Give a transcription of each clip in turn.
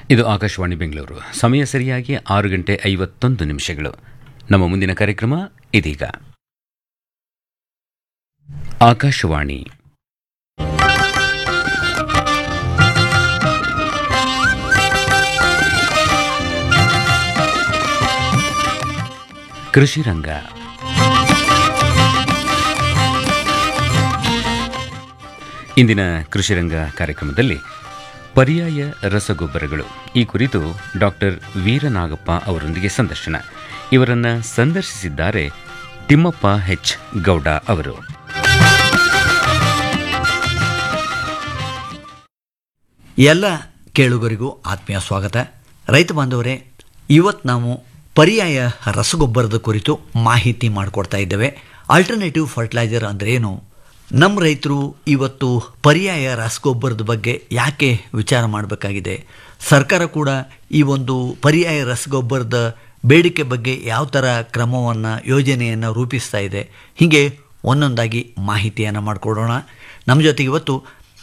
ಇದು ಆಕಾಶವಾಣಿ ಬೆಂಗಳೂರು ಸಮಯ ಸರಿಯಾಗಿ ಆರು ಗಂಟೆ ಐವತ್ತೊಂದು ನಿಮಿಷಗಳು ನಮ್ಮ ಮುಂದಿನ ಕಾರ್ಯಕ್ರಮ ಇದೀಗ ಆಕಾಶವಾಣಿ ಕೃಷಿ ರಂಗ ಇಂದಿನ ಕೃಷಿ ರಂಗ ಕಾರ್ಯಕ್ರಮದಲ್ಲಿ ಪರ್ಯಾಯ ರಸಗೊಬ್ಬರಗಳು ಈ ಕುರಿತು ಡಾಕ್ಟರ್ ವೀರನಾಗಪ್ಪ ಅವರೊಂದಿಗೆ ಸಂದರ್ಶನ ಇವರನ್ನ ಸಂದರ್ಶಿಸಿದ್ದಾರೆ ತಿಮ್ಮಪ್ಪ ಹೆಚ್ ಗೌಡ ಅವರು ಎಲ್ಲ ಕೇಳುಗರಿಗೂ ಆತ್ಮೀಯ ಸ್ವಾಗತ ರೈತ ಬಾಂಧವರೇ ಇವತ್ತು ನಾವು ಪರ್ಯಾಯ ರಸಗೊಬ್ಬರದ ಕುರಿತು ಮಾಹಿತಿ ಮಾಡಿಕೊಡ್ತಾ ಇದ್ದೇವೆ ಆಲ್ಟರ್ನೇಟಿವ್ ಫರ್ಟಿಲೈಸರ್ ಅಂದರೆ ಏನು ನಮ್ಮ ರೈತರು ಇವತ್ತು ಪರ್ಯಾಯ ರಸಗೊಬ್ಬರದ ಬಗ್ಗೆ ಯಾಕೆ ವಿಚಾರ ಮಾಡಬೇಕಾಗಿದೆ ಸರ್ಕಾರ ಕೂಡ ಈ ಒಂದು ಪರ್ಯಾಯ ರಸಗೊಬ್ಬರದ ಬೇಡಿಕೆ ಬಗ್ಗೆ ಯಾವ ಥರ ಕ್ರಮವನ್ನು ಯೋಜನೆಯನ್ನು ರೂಪಿಸ್ತಾ ಇದೆ ಹೀಗೆ ಒಂದೊಂದಾಗಿ ಮಾಹಿತಿಯನ್ನು ಮಾಡಿಕೊಡೋಣ ನಮ್ಮ ಜೊತೆಗೆ ಇವತ್ತು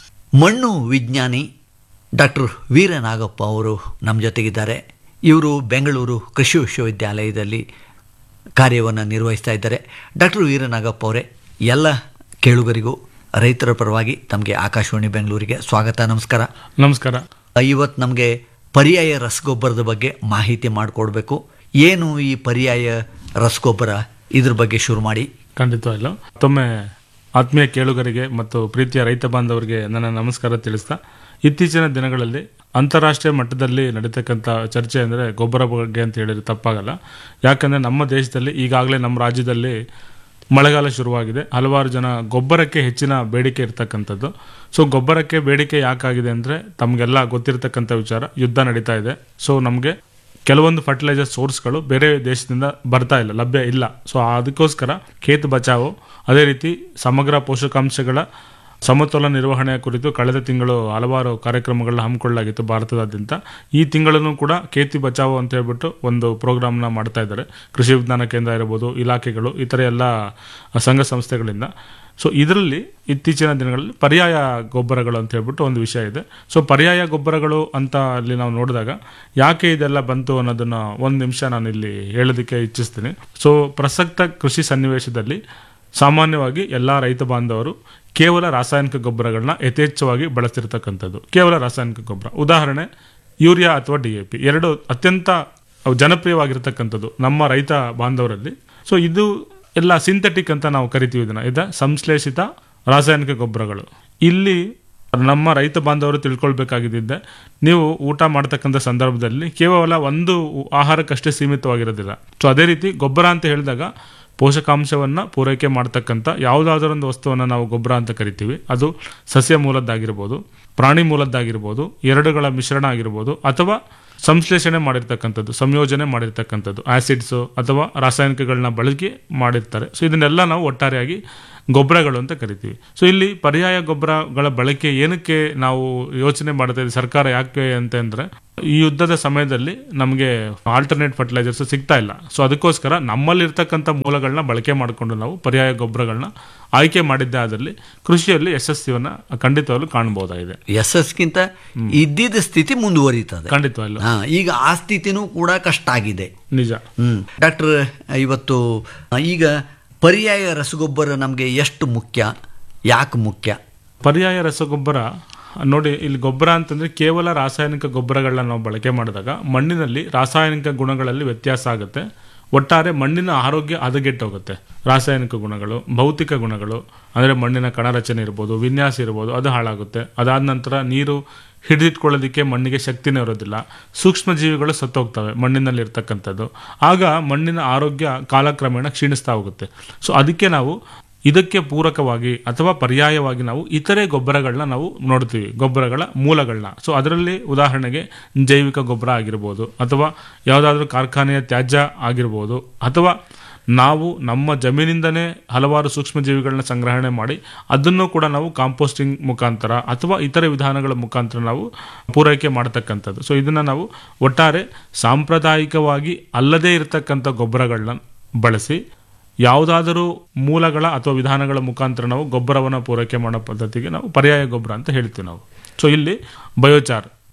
ಮಣ್ಣು ವಿಜ್ಞಾನಿ ಡಾಕ್ಟರ್ ವೀರನಾಗಪ್ಪ ಅವರು ನಮ್ಮ ಜೊತೆಗಿದ್ದಾರೆ ಇವರು ಬೆಂಗಳೂರು ಕೃಷಿ ವಿಶ್ವವಿದ್ಯಾಲಯದಲ್ಲಿ ಕಾರ್ಯವನ್ನು ನಿರ್ವಹಿಸ್ತಾ ಇದ್ದಾರೆ ಡಾಕ್ಟರ್ ವೀರನಾಗಪ್ಪ ಅವರೇ ಎಲ್ಲ ಕೇಳುಗರಿಗೂ ರೈತರ ಪರವಾಗಿ ತಮಗೆ ಆಕಾಶವಾಣಿ ಬೆಂಗಳೂರಿಗೆ ಸ್ವಾಗತ ನಮಸ್ಕಾರ ನಮಸ್ಕಾರ ಇವತ್ತು ನಮಗೆ ಪರ್ಯಾಯ ರಸಗೊಬ್ಬರದ ಬಗ್ಗೆ ಮಾಹಿತಿ ಮಾಡಿಕೊಡ್ಬೇಕು ಏನು ಈ ಪರ್ಯಾಯ ರಸಗೊಬ್ಬರ ಇದ್ರ ಬಗ್ಗೆ ಶುರು ಮಾಡಿ ಖಂಡಿತವಾಗಿಲ್ಲ ಮತ್ತೊಮ್ಮೆ ಆತ್ಮೀಯ ಕೇಳುಗರಿಗೆ ಮತ್ತು ಪ್ರೀತಿಯ ರೈತ ಬಾಂಧವರಿಗೆ ನನ್ನ ನಮಸ್ಕಾರ ತಿಳಿಸ್ತಾ ಇತ್ತೀಚಿನ ದಿನಗಳಲ್ಲಿ ಅಂತಾರಾಷ್ಟ್ರೀಯ ಮಟ್ಟದಲ್ಲಿ ನಡೀತಕ್ಕಂಥ ಚರ್ಚೆ ಅಂದರೆ ಗೊಬ್ಬರ ಬಗ್ಗೆ ಅಂತ ಹೇಳಿದ್ರೆ ತಪ್ಪಾಗಲ್ಲ ಯಾಕಂದರೆ ನಮ್ಮ ದೇಶದಲ್ಲಿ ಈಗಾಗಲೇ ನಮ್ಮ ರಾಜ್ಯದಲ್ಲಿ ಮಳೆಗಾಲ ಶುರುವಾಗಿದೆ ಹಲವಾರು ಜನ ಗೊಬ್ಬರಕ್ಕೆ ಹೆಚ್ಚಿನ ಬೇಡಿಕೆ ಇರ್ತಕ್ಕಂಥದ್ದು ಸೊ ಗೊಬ್ಬರಕ್ಕೆ ಬೇಡಿಕೆ ಯಾಕಾಗಿದೆ ಅಂದರೆ ತಮಗೆಲ್ಲ ಗೊತ್ತಿರತಕ್ಕಂಥ ವಿಚಾರ ಯುದ್ಧ ನಡೀತಾ ಇದೆ ಸೊ ನಮಗೆ ಕೆಲವೊಂದು ಫರ್ಟಿಲೈಸರ್ ಸೋರ್ಸ್ಗಳು ಬೇರೆ ದೇಶದಿಂದ ಬರ್ತಾ ಇಲ್ಲ ಲಭ್ಯ ಇಲ್ಲ ಸೊ ಅದಕ್ಕೋಸ್ಕರ ಖೇತ್ ಬಚಾವು ಅದೇ ರೀತಿ ಸಮಗ್ರ ಪೋಷಕಾಂಶಗಳ ಸಮತೋಲನ ನಿರ್ವಹಣೆಯ ಕುರಿತು ಕಳೆದ ತಿಂಗಳು ಹಲವಾರು ಕಾರ್ಯಕ್ರಮಗಳನ್ನ ಹಮ್ಮಿಕೊಳ್ಳಲಾಗಿತ್ತು ಭಾರತದಾದ್ಯಂತ ಈ ತಿಂಗಳನ್ನು ಕೂಡ ಖೇತಿ ಬಚಾವು ಅಂತ ಹೇಳ್ಬಿಟ್ಟು ಒಂದು ಪ್ರೋಗ್ರಾಮ್ನ ಮಾಡ್ತಾ ಇದ್ದಾರೆ ಕೃಷಿ ವಿಜ್ಞಾನ ಕೇಂದ್ರ ಇರ್ಬೋದು ಇಲಾಖೆಗಳು ಇತರ ಎಲ್ಲ ಸಂಘ ಸಂಸ್ಥೆಗಳಿಂದ ಸೊ ಇದರಲ್ಲಿ ಇತ್ತೀಚಿನ ದಿನಗಳಲ್ಲಿ ಪರ್ಯಾಯ ಗೊಬ್ಬರಗಳು ಅಂತ ಹೇಳ್ಬಿಟ್ಟು ಒಂದು ವಿಷಯ ಇದೆ ಸೊ ಪರ್ಯಾಯ ಗೊಬ್ಬರಗಳು ಅಂತ ಅಲ್ಲಿ ನಾವು ನೋಡಿದಾಗ ಯಾಕೆ ಇದೆಲ್ಲ ಬಂತು ಅನ್ನೋದನ್ನ ಒಂದು ನಿಮಿಷ ನಾನು ಇಲ್ಲಿ ಹೇಳೋದಕ್ಕೆ ಇಚ್ಛಿಸ್ತೀನಿ ಸೊ ಪ್ರಸಕ್ತ ಕೃಷಿ ಸನ್ನಿವೇಶದಲ್ಲಿ ಸಾಮಾನ್ಯವಾಗಿ ಎಲ್ಲ ರೈತ ಬಾಂಧವರು ಕೇವಲ ರಾಸಾಯನಿಕ ಗೊಬ್ಬರಗಳನ್ನ ಯಥೇಚ್ಛವಾಗಿ ಬಳಸ್ತಿರ್ತಕ್ಕಂಥದ್ದು ಕೇವಲ ರಾಸಾಯನಿಕ ಗೊಬ್ಬರ ಉದಾಹರಣೆ ಯೂರಿಯಾ ಅಥವಾ ಡಿ ಎ ಪಿ ಎರಡು ಅತ್ಯಂತ ಜನಪ್ರಿಯವಾಗಿರ್ತಕ್ಕಂಥದ್ದು ನಮ್ಮ ರೈತ ಬಾಂಧವರಲ್ಲಿ ಸೊ ಇದು ಎಲ್ಲ ಸಿಂಥೆಟಿಕ್ ಅಂತ ನಾವು ಕರಿತೀವಿ ಇದನ್ನ ಇದ ಸಂಶ್ಲೇಷಿತ ರಾಸಾಯನಿಕ ಗೊಬ್ಬರಗಳು ಇಲ್ಲಿ ನಮ್ಮ ರೈತ ಬಾಂಧವರು ತಿಳ್ಕೊಳ್ಬೇಕಾಗಿದ್ದೆ ನೀವು ಊಟ ಮಾಡ್ತಕ್ಕಂಥ ಸಂದರ್ಭದಲ್ಲಿ ಕೇವಲ ಒಂದು ಆಹಾರಕ್ಕಷ್ಟೇ ಸೀಮಿತವಾಗಿರೋದಿಲ್ಲ ಸೊ ಅದೇ ರೀತಿ ಗೊಬ್ಬರ ಅಂತ ಹೇಳಿದಾಗ ಪೋಷಕಾಂಶವನ್ನು ಪೂರೈಕೆ ಮಾಡ್ತಕ್ಕಂಥ ಯಾವುದಾದ್ರೂ ಒಂದು ವಸ್ತುವನ್ನು ನಾವು ಗೊಬ್ಬರ ಅಂತ ಕರಿತೀವಿ ಅದು ಸಸ್ಯ ಮೂಲದ್ದಾಗಿರ್ಬೋದು ಪ್ರಾಣಿ ಮೂಲದ್ದಾಗಿರ್ಬೋದು ಎರಡುಗಳ ಮಿಶ್ರಣ ಆಗಿರ್ಬೋದು ಅಥವಾ ಸಂಶ್ಲೇಷಣೆ ಮಾಡಿರ್ತಕ್ಕಂಥದ್ದು ಸಂಯೋಜನೆ ಮಾಡಿರ್ತಕ್ಕಂಥದ್ದು ಆಸಿಡ್ಸು ಅಥವಾ ರಾಸಾಯನಿಕಗಳನ್ನ ಬಳಕೆ ಮಾಡಿರ್ತಾರೆ ಸೊ ಇದನ್ನೆಲ್ಲ ನಾವು ಒಟ್ಟಾರೆಯಾಗಿ ಗೊಬ್ಬರಗಳು ಅಂತ ಕರಿತೀವಿ ಸೊ ಇಲ್ಲಿ ಪರ್ಯಾಯ ಗೊಬ್ಬರಗಳ ಬಳಕೆ ಏನಕ್ಕೆ ನಾವು ಯೋಚನೆ ಮಾಡ್ತಾ ಇದ್ದೀವಿ ಸರ್ಕಾರ ಯಾಕೆ ಅಂತಂದ್ರೆ ಈ ಯುದ್ಧದ ಸಮಯದಲ್ಲಿ ನಮಗೆ ಆಲ್ಟರ್ನೇಟ್ ಫರ್ಟಿಲೈಸರ್ಸ್ ಸಿಗ್ತಾ ಇಲ್ಲ ಸೊ ಅದಕ್ಕೋಸ್ಕರ ನಮ್ಮಲ್ಲಿರ್ತಕ್ಕಂಥ ಮೂಲಗಳನ್ನ ಬಳಕೆ ಮಾಡಿಕೊಂಡು ನಾವು ಪರ್ಯಾಯ ಗೊಬ್ಬರಗಳನ್ನ ಆಯ್ಕೆ ಮಾಡಿದ್ದೇ ಆದಲ್ಲಿ ಕೃಷಿಯಲ್ಲಿ ಯಶಸ್ಸಿಯನ್ನ ಖಂಡಿತವಾಗ್ಲೂ ಕಾಣಬಹುದಾಗಿದೆ ಯಶಸ್ಗಿಂತ ಇದ್ದಿದ್ದ ಸ್ಥಿತಿ ಮುಂದುವರಿತದೆ ಖಂಡಿತವಾಗ್ಲೂ ಹಾ, ಈಗ ಆ ಸ್ಥಿತಿನೂ ಕೂಡ ಕಷ್ಟ ಆಗಿದೆ ನಿಜ ಹ್ಮ್ ಡಾಕ್ಟರ್ ಇವತ್ತು ಈಗ ಪರ್ಯಾಯ ರಸಗೊಬ್ಬರ ನಮಗೆ ಎಷ್ಟು ಮುಖ್ಯ ಯಾಕೆ ಮುಖ್ಯ ಪರ್ಯಾಯ ರಸಗೊಬ್ಬರ ನೋಡಿ ಇಲ್ಲಿ ಗೊಬ್ಬರ ಅಂತಂದ್ರೆ ಕೇವಲ ರಾಸಾಯನಿಕ ಗೊಬ್ಬರಗಳನ್ನ ನಾವು ಬಳಕೆ ಮಾಡಿದಾಗ ಮಣ್ಣಿನಲ್ಲಿ ರಾಸಾಯನಿಕ ಗುಣಗಳಲ್ಲಿ ವ್ಯತ್ಯಾಸ ಆಗುತ್ತೆ ಒಟ್ಟಾರೆ ಮಣ್ಣಿನ ಆರೋಗ್ಯ ಹದಗೆಟ್ಟೋಗುತ್ತೆ ರಾಸಾಯನಿಕ ಗುಣಗಳು ಭೌತಿಕ ಗುಣಗಳು ಅಂದರೆ ಮಣ್ಣಿನ ಕಣರಚನೆ ಇರ್ಬೋದು ವಿನ್ಯಾಸ ಇರ್ಬೋದು ಅದು ಹಾಳಾಗುತ್ತೆ ಅದಾದ ನಂತರ ನೀರು ಹಿಡಿದಿಟ್ಕೊಳ್ಳೋದಕ್ಕೆ ಮಣ್ಣಿಗೆ ಶಕ್ತಿನೇ ಇರೋದಿಲ್ಲ ಸೂಕ್ಷ್ಮ ಜೀವಿಗಳು ಸತ್ತೋಗ್ತವೆ ಮಣ್ಣಿನಲ್ಲಿ ಇರ್ತಕ್ಕಂಥದ್ದು ಆಗ ಮಣ್ಣಿನ ಆರೋಗ್ಯ ಕಾಲಕ್ರಮೇಣ ಕ್ಷೀಣಿಸ್ತಾ ಹೋಗುತ್ತೆ ಸೊ ಅದಕ್ಕೆ ನಾವು ಇದಕ್ಕೆ ಪೂರಕವಾಗಿ ಅಥವಾ ಪರ್ಯಾಯವಾಗಿ ನಾವು ಇತರೆ ಗೊಬ್ಬರಗಳನ್ನ ನಾವು ನೋಡ್ತೀವಿ ಗೊಬ್ಬರಗಳ ಮೂಲಗಳನ್ನ ಸೊ ಅದರಲ್ಲಿ ಉದಾಹರಣೆಗೆ ಜೈವಿಕ ಗೊಬ್ಬರ ಆಗಿರ್ಬೋದು ಅಥವಾ ಯಾವುದಾದ್ರೂ ಕಾರ್ಖಾನೆಯ ತ್ಯಾಜ್ಯ ಆಗಿರ್ಬೋದು ಅಥವಾ ನಾವು ನಮ್ಮ ಜಮೀನಿಂದನೇ ಹಲವಾರು ಸೂಕ್ಷ್ಮಜೀವಿಗಳನ್ನ ಸಂಗ್ರಹಣೆ ಮಾಡಿ ಅದನ್ನು ಕೂಡ ನಾವು ಕಾಂಪೋಸ್ಟಿಂಗ್ ಮುಖಾಂತರ ಅಥವಾ ಇತರೆ ವಿಧಾನಗಳ ಮುಖಾಂತರ ನಾವು ಪೂರೈಕೆ ಮಾಡ್ತಕ್ಕಂಥದ್ದು ಸೊ ಇದನ್ನು ನಾವು ಒಟ್ಟಾರೆ ಸಾಂಪ್ರದಾಯಿಕವಾಗಿ ಅಲ್ಲದೇ ಇರತಕ್ಕಂಥ ಗೊಬ್ಬರಗಳನ್ನ ಬಳಸಿ ಯಾವುದಾದರೂ ಮೂಲಗಳ ಅಥವಾ ವಿಧಾನಗಳ ಮುಖಾಂತರ ನಾವು ಗೊಬ್ಬರವನ್ನು ಪೂರೈಕೆ ಮಾಡೋ ಪದ್ಧತಿಗೆ ನಾವು ಪರ್ಯಾಯ ಗೊಬ್ಬರ ಅಂತ ಹೇಳ್ತೀವಿ ನಾವು ಸೊ ಇಲ್ಲಿ ಬಯೋಚಾರ್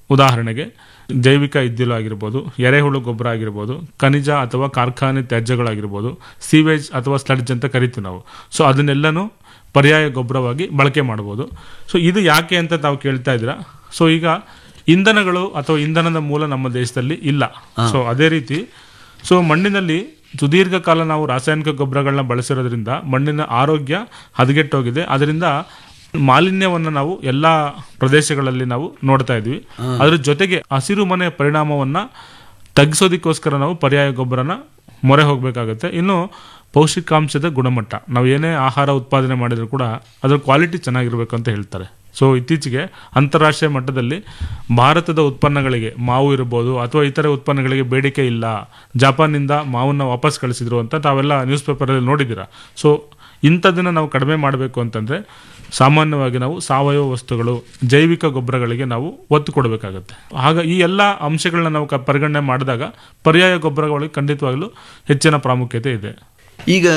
ಉದಾಹರಣೆಗೆ ಜೈವಿಕ ಇದ್ದಿಲು ಆಗಿರ್ಬೋದು ಎರೆಹುಳು ಗೊಬ್ಬರ ಆಗಿರ್ಬೋದು ಖನಿಜ ಅಥವಾ ಕಾರ್ಖಾನೆ ತ್ಯಾಜ್ಯಗಳಾಗಿರ್ಬೋದು ಸೀವೇಜ್ ಅಥವಾ ಸ್ಲಡ್ಜ್ ಅಂತ ಕರಿತೀವಿ ನಾವು ಸೊ ಅದನ್ನೆಲ್ಲನೂ ಪರ್ಯಾಯ ಗೊಬ್ಬರವಾಗಿ ಬಳಕೆ ಮಾಡ್ಬೋದು ಸೊ ಇದು ಯಾಕೆ ಅಂತ ತಾವು ಕೇಳ್ತಾ ಇದ್ದೀರಾ ಸೊ ಈಗ ಇಂಧನಗಳು ಅಥವಾ ಇಂಧನದ ಮೂಲ ನಮ್ಮ ದೇಶದಲ್ಲಿ ಇಲ್ಲ ಸೊ ಅದೇ ರೀತಿ ಸೊ ಮಣ್ಣಿನಲ್ಲಿ ಸುದೀರ್ಘ ಕಾಲ ನಾವು ರಾಸಾಯನಿಕ ಗೊಬ್ಬರಗಳನ್ನ ಬಳಸಿರೋದ್ರಿಂದ ಮಣ್ಣಿನ ಆರೋಗ್ಯ ಹದಗೆಟ್ಟೋಗಿದೆ ಅದರಿಂದ ಮಾಲಿನ್ಯವನ್ನು ನಾವು ಎಲ್ಲ ಪ್ರದೇಶಗಳಲ್ಲಿ ನಾವು ನೋಡ್ತಾ ಇದ್ವಿ ಅದ್ರ ಜೊತೆಗೆ ಹಸಿರು ಮನೆ ಪರಿಣಾಮವನ್ನ ತಗ್ಗಿಸೋದಕ್ಕೋಸ್ಕರ ನಾವು ಪರ್ಯಾಯ ಗೊಬ್ಬರನ ಮೊರೆ ಹೋಗಬೇಕಾಗುತ್ತೆ ಇನ್ನು ಪೌಷ್ಟಿಕಾಂಶದ ಗುಣಮಟ್ಟ ನಾವು ಏನೇ ಆಹಾರ ಉತ್ಪಾದನೆ ಮಾಡಿದ್ರು ಕೂಡ ಅದ್ರ ಕ್ವಾಲಿಟಿ ಚೆನ್ನಾಗಿರ್ಬೇಕು ಅಂತ ಹೇಳ್ತಾರೆ ಸೊ ಇತ್ತೀಚೆಗೆ ಅಂತಾರಾಷ್ಟ್ರೀಯ ಮಟ್ಟದಲ್ಲಿ ಭಾರತದ ಉತ್ಪನ್ನಗಳಿಗೆ ಮಾವು ಇರ್ಬೋದು ಅಥವಾ ಇತರೆ ಉತ್ಪನ್ನಗಳಿಗೆ ಬೇಡಿಕೆ ಇಲ್ಲ ಜಪಾನಿಂದ ಮಾವನ್ನ ವಾಪಸ್ ಕಳಿಸಿದ್ರು ಅಂತ ತಾವೆಲ್ಲ ನ್ಯೂಸ್ ಪೇಪರಲ್ಲಿ ನೋಡಿದ್ದೀರಾ ಸೊ ಇಂಥದನ್ನು ನಾವು ಕಡಿಮೆ ಮಾಡಬೇಕು ಅಂತಂದರೆ ಸಾಮಾನ್ಯವಾಗಿ ನಾವು ಸಾವಯವ ವಸ್ತುಗಳು ಜೈವಿಕ ಗೊಬ್ಬರಗಳಿಗೆ ನಾವು ಒತ್ತು ಕೊಡಬೇಕಾಗತ್ತೆ ಆಗ ಈ ಎಲ್ಲ ಅಂಶಗಳನ್ನ ನಾವು ಕ- ಪರಿಗಣನೆ ಮಾಡಿದಾಗ ಪರ್ಯಾಯ ಗೊಬ್ಬರಗಳಿಗೆ ಖಂಡಿತವಾಗ್ಲೂ ಹೆಚ್ಚಿನ ಪ್ರಾಮುಖ್ಯತೆ ಇದೆ ಈಗ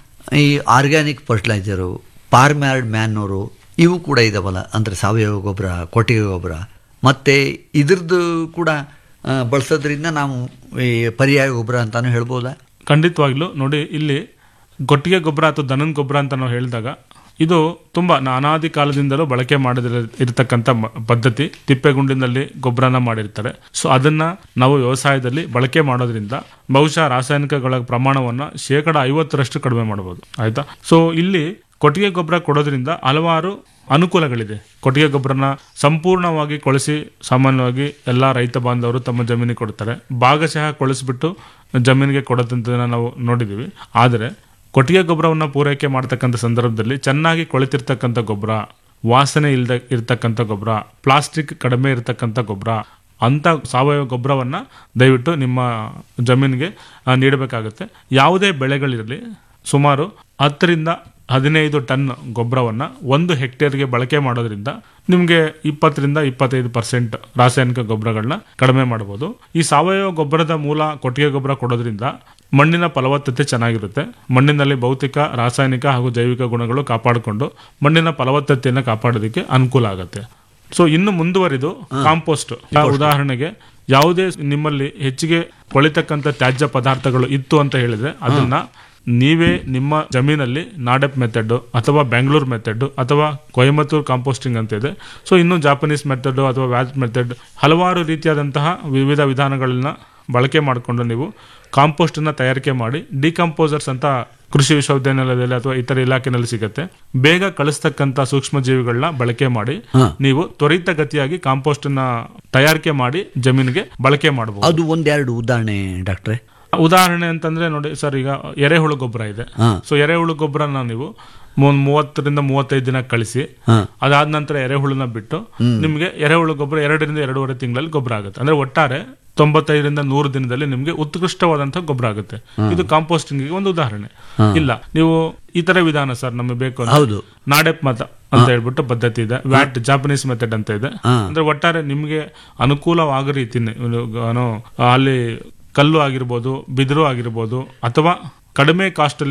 ಈ ಆರ್ಗ್ಯಾನಿಕ್ ಫರ್ಟಿಲೈಸರು ಪಾರ್ಮ್ಯಾರ್ಡ್ ಮ್ಯಾನೂರು ಇವು ಕೂಡ ಇದಾವಲ್ಲ ಅಂದರೆ ಸಾವಯವ ಗೊಬ್ಬರ ಕೊಟ್ಟಿಗೆ ಗೊಬ್ಬರ ಮತ್ತು ಇದ್ರದ್ದು ಕೂಡ ಆ, ಬಳಸೋದ್ರಿಂದ ನಾವು ಈ ಪರ್ಯಾಯ ಗೊಬ್ಬರ ಅಂತಾನು ಹೇಳ್ಬೋದಾ ಖಂಡಿತವಾಗ್ಲೂ ನೋಡಿ ಇಲ್ಲಿ ಕೊಟ್ಟಿಗೆ ಗೊಬ್ಬರ ಅಥವಾ ದನದ ಗೊಬ್ಬರ ಅಂತ ನಾವು ಹೇಳಿದಾಗ ಇದು ತುಂಬ ಅನಾದಿ ಕಾಲದಿಂದಲೂ ಬಳಕೆ ಮಾಡದಿರ ಇರತಕ್ಕಂಥ ಮ- ಪದ್ಧತಿ ತಿಪ್ಪೆಗುಂಡಿನಲ್ಲಿ ಗೊಬ್ಬರನ ಮಾಡಿರ್ತಾರೆ ಸೊ ಅದನ್ನ ನಾವು ವ್ಯವಸಾಯದಲ್ಲಿ ಬಳಕೆ ಮಾಡೋದ್ರಿಂದ ಬಹುಶಃ ರಾಸಾಯನಿಕಗಳ ಪ್ರಮಾಣವನ್ನ ಶೇಕಡ ಐವತ್ತರಷ್ಟು ಕಡಿಮೆ ಮಾಡಬಹುದು ಆಯ್ತಾ ಸೊ ಇಲ್ಲಿ ಕೊಟ್ಟಿಗೆ ಗೊಬ್ಬರ ಕೊಡೋದ್ರಿಂದ ಹಲವಾರು ಅನುಕೂಲಗಳಿದೆ ಕೊಟ್ಟಿಗೆ ಗೊಬ್ಬರನ ಸಂಪೂರ್ಣವಾಗಿ ಕೊಳಿಸಿ ಸಾಮಾನ್ಯವಾಗಿ ಎಲ್ಲ ರೈತ ಬಾಂಧವರು ತಮ್ಮ ಜಮೀನಿಗೆ ಕೊಡ್ತಾರೆ ಭಾಗಶಃ ಕೊಳಿಸ್ಬಿಟ್ಟು ಜಮೀನಿಗೆ ಕೊಡೋದಂತದನ್ನ ನಾವು ನೋಡಿದ್ದೀವಿ ಆದರೆ ಕೊಟ್ಟಿಗೆ ಗೊಬ್ಬರವನ್ನು ಪೂರೈಕೆ ಮಾಡ್ತಕ್ಕಂಥ ಸಂದರ್ಭದಲ್ಲಿ ಚೆನ್ನಾಗಿ ಕೊಳಿತಿರ್ತಕ್ಕಂಥ ಗೊಬ್ಬರ ವಾಸನೆ ಇಲ್ದ ಇರ್ತಕ್ಕಂಥ ಗೊಬ್ಬರ ಪ್ಲಾಸ್ಟಿಕ್ ಕಡಿಮೆ ಇರತಕ್ಕಂಥ ಗೊಬ್ಬರ ಅಂತ ಸಾವಯವ ಗೊಬ್ಬರವನ್ನ ದಯವಿಟ್ಟು ನಿಮ್ಮ ಜಮೀನಿಗೆ ಆ, ನೀಡಬೇಕಾಗುತ್ತೆ ಯಾವುದೇ ಬೆಳೆಗಳಿರಲಿ ಸುಮಾರು ಹತ್ತರಿಂದ ಹದಿನೈದು ಟನ್ ಗೊಬ್ಬರವನ್ನ ಒಂದು ಹೆಕ್ಟೇರ್ಗೆ ಬಳಕೆ ಮಾಡೋದ್ರಿಂದ ನಿಮಗೆ ಇಪ್ಪತ್ತರಿಂದ ಇಪ್ಪತ್ತೈದು ಪರ್ಸೆಂಟ್ ರಾಸಾಯನಿಕ ಗೊಬ್ಬರಗಳನ್ನ ಕಡಿಮೆ ಮಾಡಬಹುದು ಈ ಸಾವಯವ ಗೊಬ್ಬರದ ಮೂಲ ಕೊಟ್ಟಿಗೆ ಗೊಬ್ಬರ ಕೊಡೋದ್ರಿಂದ ಮಣ್ಣಿನ ಫಲವತ್ತತೆ ಚೆನ್ನಾಗಿರುತ್ತೆ ಮಣ್ಣಿನಲ್ಲಿ ಭೌತಿಕ ರಾಸಾಯನಿಕ ಹಾಗೂ ಜೈವಿಕ ಗುಣಗಳು ಕಾಪಾಡಿಕೊಂಡು ಮಣ್ಣಿನ ಫಲವತ್ತತೆಯನ್ನು ಕಾಪಾಡೋದಕ್ಕೆ ಅನುಕೂಲ ಆಗುತ್ತೆ ಸೊ ಇನ್ನು ಮುಂದುವರಿದು ಕಾಂಪೋಸ್ಟ್ ಉದಾಹರಣೆಗೆ ಯಾವುದೇ ನಿಮ್ಮಲ್ಲಿ ಹೆಚ್ಚಿಗೆ ಕೊಳಿತಕ್ಕಂಥ ತ್ಯಾಜ್ಯ ಪದಾರ್ಥಗಳು ಇತ್ತು ಅಂತ ಹೇಳಿದ್ರೆ ಅದನ್ನ ನೀವೇ ನಿಮ್ಮ ಜಮೀನಲ್ಲಿ ನಾಡೆಪ್ ಮೆಥಡ್ ಅಥವಾ ಬೆಂಗಳೂರು ಮೆಥಡ್ ಅಥವಾ ಕೊಯಮತ್ತೂರು ಕಾಂಪೋಸ್ಟಿಂಗ್ ಅಂತ ಇದೆ ಸೊ ಇನ್ನು ಜಾಪನೀಸ್ ಮೆಥಡ್ ಅಥವಾ ವ್ಯಾಟ್ ಮೆಥಡ್ ಹಲವಾರು ರೀತಿಯಾದಂತಹ ವಿವಿಧ ವಿಧಾನಗಳನ್ನ ಬಳಕೆ ಮಾಡಿಕೊಂಡು ನೀವು ಕಾಂಪೋಸ್ಟನ್ನ ತಯಾರಿಕೆ ಮಾಡಿ ಡಿಕಂಪೋಸರ್ಸ್ ಅಂತ ಕೃಷಿ ವಿಶ್ವವಿದ್ಯಾನಿಲಯದಲ್ಲಿ ಅಥವಾ ಇತರ ಇಲಾಖೆನಲ್ಲಿ ಸಿಗುತ್ತೆ ಬೇಗ ಕಳಿಸ್ತಕ್ಕಂಥ ಸೂಕ್ಷ್ಮ ಜೀವಿಗಳನ್ನ ಬಳಕೆ ಮಾಡಿ ನೀವು ತ್ವರಿತಗತಿಯಾಗಿ ಕಾಂಪೋಸ್ಟ್ ಅನ್ನ ತಯಾರಿಕೆ ಮಾಡಿ ಜಮೀನಿಗೆ ಬಳಕೆ ಮಾಡಬಹುದು ಅದು ಒಂದೆರಡು ಉದಾಹರಣೆ ಡಾಕ್ಟ್ರೆ ಉದಾಹರಣೆ ಅಂತಂದ್ರೆ ನೋಡಿ ಸರ್ ಈಗ ಎರೆಹುಳು ಗೊಬ್ಬರ ಇದೆ ಹಾ. ಸೊ ಎರೆಹುಳು ಗೊಬ್ಬರನ ನೀವು ಒಂದ್ ಮೂವತ್ತರಿಂದ ಮೂವತ್ತೈದು ದಿನ ಕಳಿಸಿ ಹಾ. ಅದಾದ ನಂತರ ಎರೆಹುಳುನ ಬಿಟ್ಟು ನಿಮಗೆ ಎರೆಹುಳು ಗೊಬ್ಬರ ಎರಡರಿಂದ ಎರಡೂವರೆ ತಿಂಗಳಲ್ಲಿ ಗೊಬ್ಬರ ಆಗುತ್ತೆ ಅಂದ್ರೆ ಒಟ್ಟಾರೆ ತೊಂಬತ್ತೈದರಿಂದ ನೂರು ದಿನದಲ್ಲಿ ನಿಮಗೆ ಉತ್ಕೃಷ್ಟವಾದಂತಹ ಗೊಬ್ಬರ ಆಗುತ್ತೆ ಇದು ಕಾಂಪೋಸ್ಟಿಂಗ್ ಒಂದು ಉದಾಹರಣೆ ಇಲ್ಲ ನೀವು ಈ ತರ ವಿಧಾನ ಸರ್ ನಮಗೆ ಬೇಕು ಅಂದ್ರೆ ಹೌದು. ನಾಡೆಪ್ ಮತ ಅಂತ ಹೇಳ್ಬಿಟ್ಟು ಪದ್ಧತಿ ಇದೆ ವ್ಯಾಟ್ ಜಾಪನೀಸ್ ಮೆಥಡ್ ಅಂತ ಇದೆ ಅಂದ್ರೆ ಒಟ್ಟಾರೆ ನಿಮಗೆ ಅನುಕೂಲವಾಗೋ ರೀತಿ ಅಲ್ಲಿ ಕಲ್ಲು ಆಗಿರ್ಬೋದು ಬಿದಿರು ಆಗಿರ್ಬೋದು ಅಥವಾ ಕಡಿಮೆ ಕಾಸ್ಟ್